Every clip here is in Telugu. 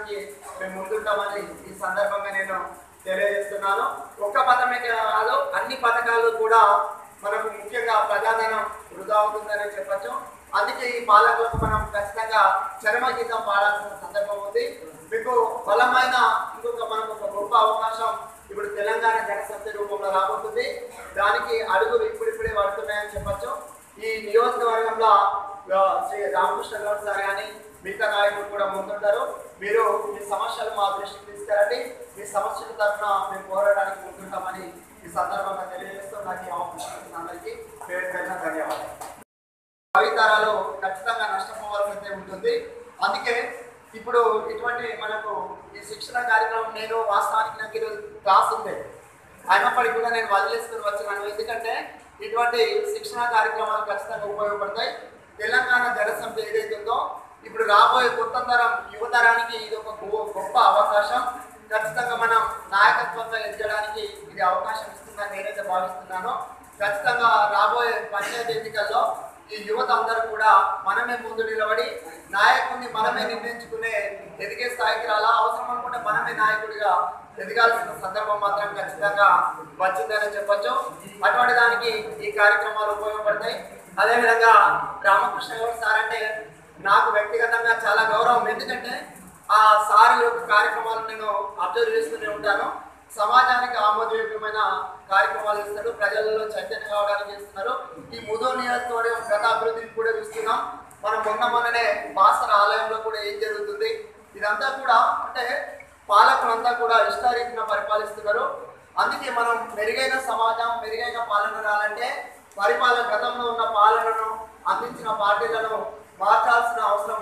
చేయడానికి మేము ముందుంటామని ఈ సందర్భంగా నేను తెలియజేస్తున్నాను ఒక్క పథకమే కాదు అన్ని పథకాలు కూడా మనకు ముఖ్యంగా ప్రజాధనం వృధా అవుతుందని చెప్పొచ్చు అందుకే ఈ పాలకులకు మనం ఖచ్చితంగా చరమ గీతం పాడాల్సిన సందర్భం ఉంది మీకు బలమైన ఇంకొక మనకు ఒక గొప్ప అవకాశం ఇప్పుడు తెలంగాణ జనసమితి రూపంలో రాబోతుంది దానికి అడుగులు ఇప్పుడిప్పుడే పడుతున్నాయని చెప్పొచ్చు ఈ నియోజకవర్గంలో ఆ, శ్రీ రామకృష్ణ గౌడ్ సార్ కానీ మిగతా నాయకులు కూడా ముందుంటారు మీరు మీ సమస్యలు మా దృష్టికి తీసుకురండి మీ సమస్యల తరఫున మేము పోరాడడానికి ముందుంటామని ఈ సందర్భంగా తెలియజేస్తూ నాకు ఈ అవకాశం ఇచ్చిన అందరికీ పేరు పేరున ధన్యవాదాలు భావితరాలు ఖచ్చితంగా నష్టపోవాల్సి ఉంటుంది అందుకే ఇప్పుడు ఇటువంటి మనకు ఈ శిక్షణ కార్యక్రమం నేను వాస్తవానికి నాకు ఈరోజు క్లాస్ ఉంది అయినప్పటికీ కూడా నేను వదిలేసుకుని వచ్చినాను ఎందుకంటే ఇటువంటి శిక్షణ కార్యక్రమాలు ఖచ్చితంగా ఉపయోగపడతాయి తెలంగాణ జనసమితి ఏదైతే ఉందో ఇప్పుడు రాబోయే కొత్త తరం యువతరానికి ఇది ఒక గొ- గొప్ప అవకాశం ఖచ్చితంగా మనం నాయకత్వంగా ఎదగడానికి ఇది అవకాశం ఇస్తుందని నేనైతే భావిస్తున్నాను ఖచ్చితంగా రాబోయే పంచాయతీ ఎన్నికల్లో ఈ యువత అందరూ కూడా మనమే ముందు నిలబడి నాయకుడిని మనమే నిర్ణయించుకునే ఎదిగే స్థాయికి రాలా అవసరం అనుకుంటే మనమే నాయకుడిగా ఎదగాల్సిన సందర్భం మాత్రం ఖచ్చితంగా వచ్చిందని చెప్పొచ్చు అటువంటి దానికి ఈ కార్యక్రమాలు ఉపయోగపడతాయి అదేవిధంగా రామకృష్ణ గౌడ్ సార్ అంటే నాకు వ్యక్తిగతంగా చాలా గౌరవం ఎందుకంటే ఆ సార్ యొక్క కార్యక్రమాలు నేను అబ్జర్వ్ చేస్తూనే ఉంటాను సమాజానికి ఆమోదయోగ్యమైన కార్యక్రమాలు ఇస్తారు ప్రజలలో చైతన్యం కావడానికి చేస్తున్నారు ఈ ముదో నియోజకవర్గం గత అభివృద్ధిని కూడా చూస్తున్నాం మనం మొన్న మొన్ననే బాసర ఆలయంలో కూడా ఏం జరుగుతుంది ఇదంతా కూడా అంటే పాలకులంతా కూడా ఇష్టారీతిగా పరిపాలిస్తున్నారు అందుకే మనం మెరుగైన సమాజం మెరుగైన పాలన రాలంటే పరిపాలన గతంలో ఉన్న పాలనను అందించిన పార్టీలను మార్చాల్సిన అవసరం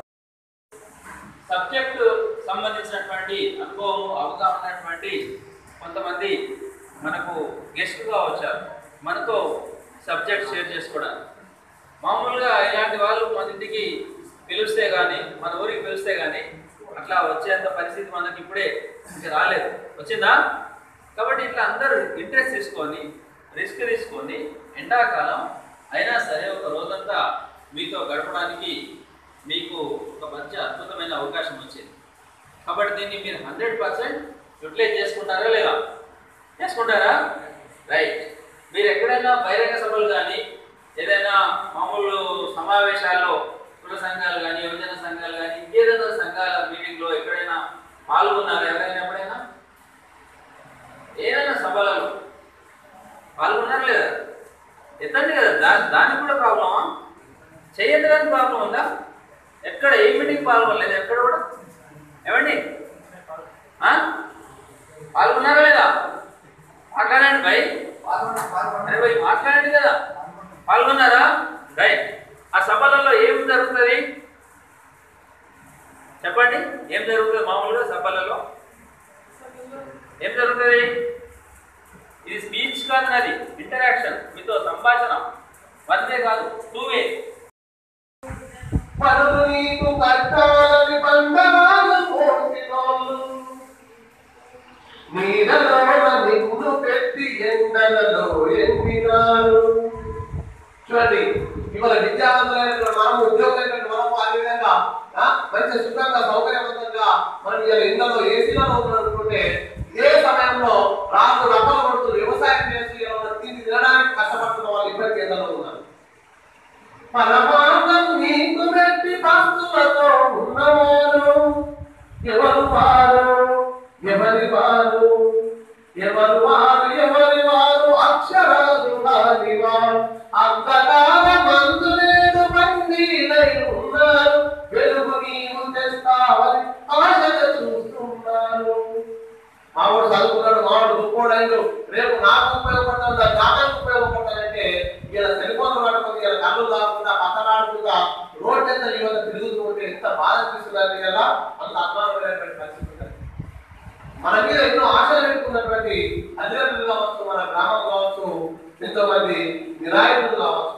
సబ్జెక్టు సంబంధించినటువంటి అనుభవం అవగాహన ఉన్నటువంటి కొంతమంది మనకు గెస్ట్గా వచ్చారు మనతో సబ్జెక్ట్ షేర్ చేసుకోవడానికి మామూలుగా ఇలాంటి వాళ్ళు మన ఇంటికి పిలిస్తే కానీ మన ఊరికి పిలిస్తే కానీ అట్లా వచ్చేంత పరిస్థితి మనకి ఇప్పుడే ఇంకా రాలేదు వచ్చిందా కాబట్టి ఇట్లా అందరూ ఇంట్రెస్ట్ తీసుకొని రిస్క్ తీసుకొని ఎండాకాలం అయినా సరే ఒక రోజంతా మీతో గడపడానికి మీకు ఒక మంచి అద్భుతమైన అవకాశం వచ్చింది కాబట్టి దీన్ని మీరు హండ్రెడ్ పర్సెంట్ యూటిలైజ్ చేసుకుంటారా లేదా చేసుకుంటారా రైట్ మీరు ఎక్కడైనా బహిరంగ సభలు కానీ ఏదైనా మామూలు సమావేశాల్లో కుల సంఘాలు కానీ యువజన సంఘాలు కానీ ఇంకేదైనా సంఘాల మీటింగ్లో ఎక్కడైనా పాల్గొన్నారా ఎవరైనా ఎప్పుడైనా ఏదైనా సభలలో పాల్గొన్నారా లేదా ఎత్తండి కదా దా దానికి కూడా ప్రాబ్లమా చేయడానికి ప్రాబ్లం ఉందా ఎక్కడ ఏ మీటింగ్ పాల్గొనలేదు ఎక్కడ కూడా ఏమండి ఆ? పాల్గొన్నారా లేదా మాట్లాడండి భయ్ అరే భయ్ మాట్లాడండి కదా పాల్గొన్నారా రైట్ ఆ సభలలో ఏం జరుగుతుంది చెప్పండి ఏం జరుగుతుంది మామూలుగా సభలలో ఏం జరుగుతుంది ఇది స్పీచ్ కాదు నాది ఇంటరాక్షన్ మీతో సంభాషణ వన్ వే కాదు టూ వే పరులు నీకు కట్టాలని బంధనాలు పోసినోళ్ళు నీడలోన నిన్ను పెట్టి ఎండలలో ఎండినారు చూడండి ఇవాళ విద్యావంతులైన మనం ఉద్యోగులైన మనం ఆ విధంగా ఆ, మంచి సుఖంగా సౌకర్యవంతంగా మనం ఇలా ఎండలో ఏసీలలో ఉన్నాం అనుకుంటే ఇదే సమయంలో రాత్రి రప్పలు కొడుతూ వ్యవసాయం చేసి ఇలా ఉన్న తిండి తినడానికి కష్టపడుతున్న వాళ్ళు ఇప్పటికీ ఎండలో ఉన్నారు పరమార్థం నీకు పెట్టి భక్తులతో ఉన్నవారు ఎవరు వారు ఎవరి వారు ఎవరు వారు ఎవరి వారు అక్షరాలు రాని వారు అంతకాల మందు లేడు బందీలై ఉన్నారు వెలుగు నీవు తెస్తావని ఆశగా చూస్తున్నారు మావాడు చదువుకున్నాడు మావాడు గొప్పోడైండు రేపు నాకు ఉపయోగపడతాడు నా జాతకు ఉపయోగపడతాడంటే ఇలా సెల్ ఫోన్ పట్టుకుంది ఇలా కళ్ళు కాకుండా పక్కనాడుకుంటా రోడ్ ఎంత యువత తిరుగుతూ ఉంటే ఎంత బాధ అనిపిస్తుంది కదా అంత అభిమానమైనటువంటి పరిస్థితి ఉంటుంది. మన మీద ఎన్నో ఆశలు పెట్టుకున్నటువంటి అధికారులు కావచ్చు మన గ్రామం కావచ్చు ఎంతో మంది నిరాయుధులు కావచ్చు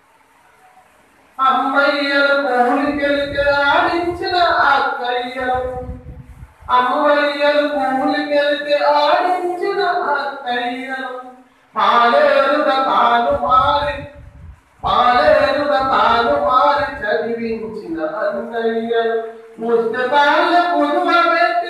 అమ్మయ్యలు కూలికెలికి ఆడించిన అక్కయ్యలు అమ్మయ్యలు కూలికెలికి ఆడించిన అక్కయ్యలు పాలేరుగా తాను మారి పాలేరుగా తాను మారి చదివించిన అన్నయ్యలు పుస్తకాల పులువ పెట్టి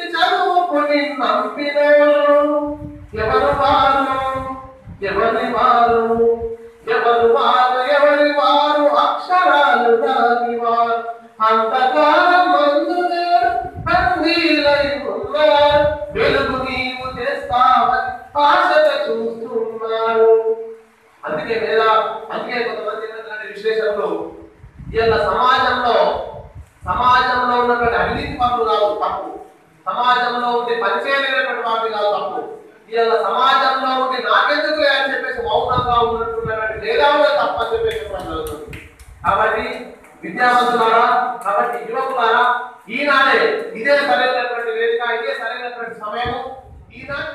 గాడ్ వెలుగు నీవు చేస్తావని ఆశతో చూస్తున్నారు అందుకే లేదా అందుకే కొంతమంది ఉన్నటువంటి విశ్లేషకులు ఇవాళ సమాజంలో సమాజంలో ఉన్నటువంటి అవినీతి పనులు కాదు తప్పు సమాజంలో ఉండి పనిచేయలేనటువంటి వాటి కాదు తప్పు ఇవాళ సమాజంలో ఉండి నాకెందుకు అని చెప్పేసి మౌనంగా ఉన్నట్టున్నటువంటి మేధావులే తప్పు అని చెప్పేసి చెప్పడం జరుగుతుంది కాబట్టి విద్యావంతులారా కాబట్టి యువకులారా ఈనాడే ఇదే సరైనటువంటి వేదిక ఇదే సరైనటువంటి సమయము ఈనాటి